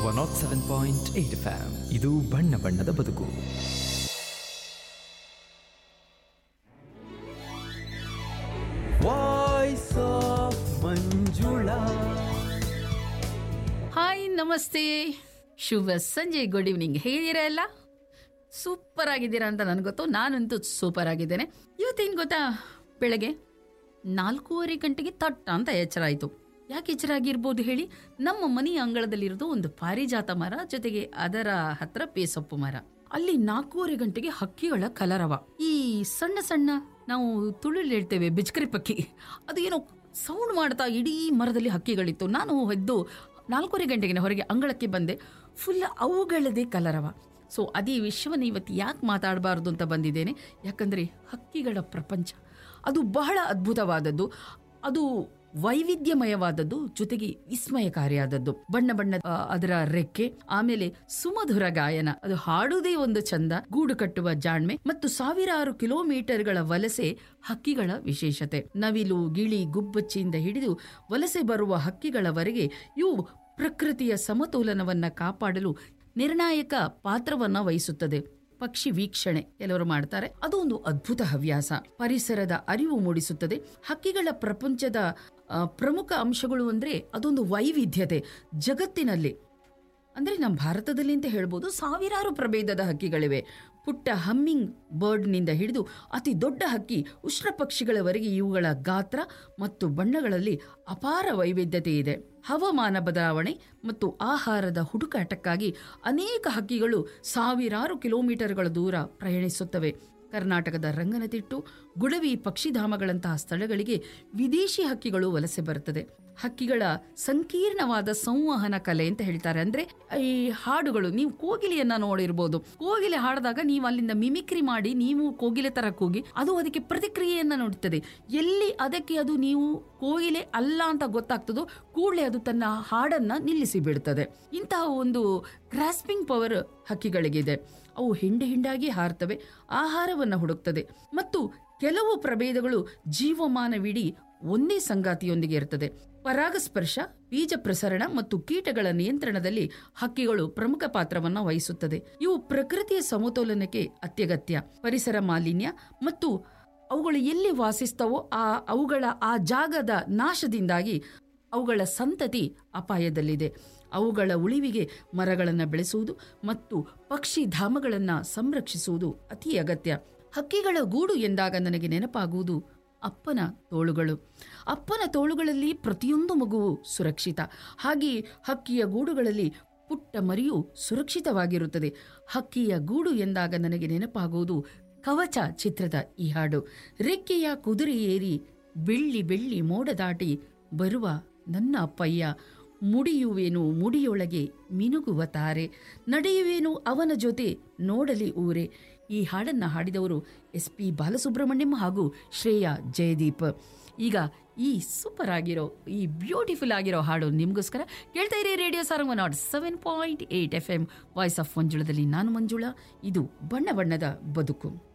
one naught seven point eight FM ಇದು ಬಣ್ಣ ಬಣ್ಣದ ಬದುಕು ವಾಯ್ಸ್ ಆಫ್ ಮಂಜುಳಾ ಹಾಯ್ ನಮಸ್ತೆ ಶುಭ ಸಂಜೆ ಗುಡ್ ಈವ್ನಿಂಗ್ ಹೇಗಿದ್ದೀರಾ ಎಲ್ಲ ಸೂಪರ್ ಆಗಿದ್ದೀರಾ ಅಂತ ನನಗೆ ಗೊತ್ತು ನಾನಂತೂ ಸೂಪರ್ ಆಗಿದ್ದೇನೆ ಇವತ್ತೇನು ಗೊತ್ತಾ ಬೆಳಗ್ಗೆ ನಾಲ್ಕೂವರೆ ಗಂಟೆಗೆ ತಟ್ಟ ಅಂತ ಎಚ್ಚರ ಆಯಿತು ಯಾಕೆ ಎಚ್ಚರ ಆಗಿರ್ಬೋದು ಹೇಳಿ ನಮ್ಮ ಮನೆಯ ಅಂಗಳದಲ್ಲಿರೋದು ಒಂದು ಪಾರಿಜಾತ ಮರ ಜೊತೆಗೆ ಅದರ ಹತ್ರ ಬೇಸೊಪ್ಪು ಮರ ಅಲ್ಲಿ ನಾಲ್ಕೂವರೆ ಗಂಟೆಗೆ ಹಕ್ಕಿಗಳ ಕಲರವ ಈ ಸಣ್ಣ ಸಣ್ಣ ನಾವು ತುಳುಳು ಹೇಳ್ತೇವೆ ಬಿಜ್ಕರಿ ಪಕ್ಕಿ ಅದು ಏನೋ ಸೌಂಡ್ ಮಾಡ್ತಾ ಇಡೀ ಮರದಲ್ಲಿ ಹಕ್ಕಿಗಳಿತ್ತು ನಾನು ಎದ್ದು ನಾಲ್ಕೂವರೆ ಗಂಟೆಗೆ ಹೊರಗೆ ಅಂಗಳಕ್ಕೆ ಬಂದೆ ಫುಲ್ ಅವುಗಳದೇ ಕಲರವ ಸೊ ಅದೇ ವಿಷಯವನ್ನು ಇವತ್ತು ಯಾಕೆ ಮಾತಾಡಬಾರ್ದು ಅಂತ ಬಂದಿದ್ದೇನೆ ಯಾಕಂದರೆ ಹಕ್ಕಿಗಳ ಪ್ರಪಂಚ ಅದು ಬಹಳ ಅದ್ಭುತವಾದದ್ದು ಅದು ವೈವಿಧ್ಯಮಯವಾದದ್ದು ಜೊತೆಗೆ ವಿಸ್ಮಯಕಾರಿಯಾದದ್ದು ಬಣ್ಣ ಬಣ್ಣ ಆ, ಅದರ ರೆಕ್ಕೆ ಆಮೇಲೆ ಸುಮಧುರ ಗಾಯನ ಅದು ಹಾಡುವುದೇ ಒಂದು ಚಂದ ಗೂಡು ಕಟ್ಟುವ ಜಾಣ್ಮೆ ಮತ್ತು ಸಾವಿರಾರು ಕಿಲೋಮೀಟರ್ಗಳ ವಲಸೆ ಹಕ್ಕಿಗಳ ವಿಶೇಷತೆ ನವಿಲು ಗಿಳಿ ಗುಬ್ಬಚ್ಚಿಯಿಂದ ಹಿಡಿದು ವಲಸೆ ಬರುವ ಹಕ್ಕಿಗಳವರೆಗೆ ಇವು ಪ್ರಕೃತಿಯ ಸಮತೋಲನವನ್ನ ಕಾಪಾಡಲು ನಿರ್ಣಾಯಕ ಪಾತ್ರವನ್ನ ವಹಿಸುತ್ತದೆ ಪಕ್ಷಿ ವೀಕ್ಷಣೆ ಕೆಲವರು ಮಾಡ್ತಾರೆ ಅದು ಒಂದು ಅದ್ಭುತ ಹವ್ಯಾಸ ಪರಿಸರದ ಅರಿವು ಮೂಡಿಸುತ್ತದೆ ಹಕ್ಕಿಗಳ ಪ್ರಪಂಚದ ಆ, ಪ್ರಮುಖ ಅಂಶಗಳು ಅಂದ್ರೆ ಅದೊಂದು ವೈವಿಧ್ಯತೆ ಜಗತ್ತಿನಲ್ಲಿ ಅಂದ್ರೆ ನಮ್ಮ ಭಾರತದಲ್ಲಿ ಅಂತ ಹೇಳ್ಬೋದು ಸಾವಿರಾರು ಪ್ರಭೇದದ ಹಕ್ಕಿಗಳಿವೆ ಪುಟ್ಟ ಹಮ್ಮಿಂಗ್ ಬರ್ಡ್ನಿಂದ ಹಿಡಿದು ಅತಿ ದೊಡ್ಡ ಹಕ್ಕಿ ಉಷ್ಣ ಪಕ್ಷಿಗಳವರೆಗೆ ಇವುಗಳ ಗಾತ್ರ ಮತ್ತು ಬಣ್ಣಗಳಲ್ಲಿ ಅಪಾರ ವೈವಿಧ್ಯತೆ ಇದೆ ಹವಾಮಾನ ಬದಲಾವಣೆ ಮತ್ತು ಆಹಾರದ ಹುಡುಕಾಟಕ್ಕಾಗಿ ಅನೇಕ ಹಕ್ಕಿಗಳು ಸಾವಿರಾರು ಕಿಲೋಮೀಟರ್ಗಳ ದೂರ ಪ್ರಯಾಣಿಸುತ್ತವೆ ಕರ್ನಾಟಕದ ರಂಗನತಿಟ್ಟು ಗುಡವಿ ಪಕ್ಷಿಧಾಮಗಳಂತಹ ಸ್ಥಳಗಳಿಗೆ ವಿದೇಶಿ ಹಕ್ಕಿಗಳು ವಲಸೆ ಬರುತ್ತದೆ ಹಕ್ಕಿಗಳ ಸಂಕೀರ್ಣವಾದ ಸಂವಹನ ಕಲೆ ಅಂತ ಹೇಳ್ತಾರೆ ಅಂದ್ರೆ ಈ ಹಾಡುಗಳು ನೀವು ಕೋಗಿಲೆಯನ್ನ ನೋಡಿರ್ಬೋದು ಕೋಗಿಲೆ ಹಾಡಿದಾಗ ನೀವು ಅಲ್ಲಿಂದ ಮಿಮಿಕ್ರಿ ಮಾಡಿ ನೀವು ಕೋಗಿಲೆ ತರ ಕೂಗಿ ಅದು ಅದಕ್ಕೆ ಪ್ರತಿಕ್ರಿಯೆಯನ್ನ ನೋಡುತ್ತದೆ ಎಲ್ಲಿ ಅದಕ್ಕೆ ಅದು ನೀವು ಕೋಗಿಲೆ ಅಲ್ಲ ಅಂತ ಗೊತ್ತಾಗ್ತದೋ ಕೂಡಲೇ ಅದು ತನ್ನ ಹಾಡನ್ನ ನಿಲ್ಲಿಸಿ ಬಿಡ್ತದೆ ಇಂತಹ ಒಂದು ಗ್ರಾಸ್ಪಿಂಗ್ ಪವರ್ ಹಕ್ಕಿಗಳಿಗಿದೆ ಅವು ಹಿಂಡೆ ಹಿಂಡಾಗಿ ಹಾರ್ತವೆ ಆಹಾರವನ್ನು ಹುಡುಕ್ತದೆ ಮತ್ತು ಕೆಲವು ಪ್ರಭೇದಗಳು ಜೀವಮಾನವಿಡೀ ಒಂದೇ ಸಂಗಾತಿಯೊಂದಿಗೆ ಇರುತ್ತದೆ ಪರಾಗಸ್ಪರ್ಶ ಬೀಜ ಪ್ರಸರಣ ಮತ್ತು ಕೀಟಗಳ ನಿಯಂತ್ರಣದಲ್ಲಿ ಹಕ್ಕಿಗಳು ಪ್ರಮುಖ ಪಾತ್ರವನ್ನು ವಹಿಸುತ್ತದೆ ಇವು ಪ್ರಕೃತಿಯ ಸಮತೋಲನಕ್ಕೆ ಅತ್ಯಗತ್ಯ ಪರಿಸರ ಮಾಲಿನ್ಯ ಮತ್ತು ಅವುಗಳು ಎಲ್ಲಿ ವಾಸಿಸ್ತವೋ ಆ ಅವುಗಳ ಆ ಜಾಗದ ನಾಶದಿಂದಾಗಿ ಅವುಗಳ ಸಂತತಿ ಅಪಾಯದಲ್ಲಿದೆ ಅವುಗಳ ಉಳಿವಿಗೆ ಮರಗಳನ್ನು ಬೆಳೆಸುವುದು ಮತ್ತು ಪಕ್ಷಿ ಧಾಮಗಳನ್ನು ಸಂರಕ್ಷಿಸುವುದು ಅತಿ ಅಗತ್ಯ ಹಕ್ಕಿಗಳ ಗೂಡು ಎಂದಾಗ ನನಗೆ ನೆನಪಾಗುವುದು ಅಪ್ಪನ ತೋಳುಗಳು ಅಪ್ಪನ ತೋಳುಗಳಲ್ಲಿ ಪ್ರತಿಯೊಂದು ಮಗುವು ಸುರಕ್ಷಿತ ಹಾಗೆಯೇ ಹಕ್ಕಿಯ ಗೂಡುಗಳಲ್ಲಿ ಪುಟ್ಟ ಮರಿಯು ಸುರಕ್ಷಿತವಾಗಿರುತ್ತದೆ ಹಕ್ಕಿಯ ಗೂಡು ಎಂದಾಗ ನನಗೆ ನೆನಪಾಗುವುದು ಕವಚ ಚಿತ್ರದ ಈ ಹಾಡು ರೆಕ್ಕೆಯ ಕುದುರೆ ಏರಿ ಬೆಳ್ಳಿ ಬೆಳ್ಳಿ ಮೋಡ ದಾಟಿ ಬರುವ ನನ್ನ ಅಪ್ಪಯ್ಯ ಮುಡಿಯುವೇನು ಮುಡಿಯೊಳಗೆ ಮಿನುಗುವ ತಾರೆ ನಡೆಯುವೇನು ಅವನ ಜೊತೆ ನೋಡಲಿ ಊರೇ ಈ ಹಾಡನ್ನ ಹಾಡಿದವರು ಎಸ್ ಪಿ ಬಾಲಸುಬ್ರಹ್ಮಣ್ಯಂ ಹಾಗೂ ಶ್ರೇಯಾ ಜಯದೀಪ್ ಈಗ ಈ ಸೂಪರ್ ಆಗಿರೋ ಈ ಬ್ಯೂಟಿಫುಲ್ ಆಗಿರೋ ಹಾಡು ನಿಮಗೋಸ್ಕರ ಕೇಳ್ತಾ ಇರಿ radio Sarang naught seven point eight F M voice of ಮಂಜುಳದಲ್ಲಿ ನಾನು ಮಂಜುಳಾ ಇದು ಬಣ್ಣ ಬಣ್ಣದ ಬದುಕು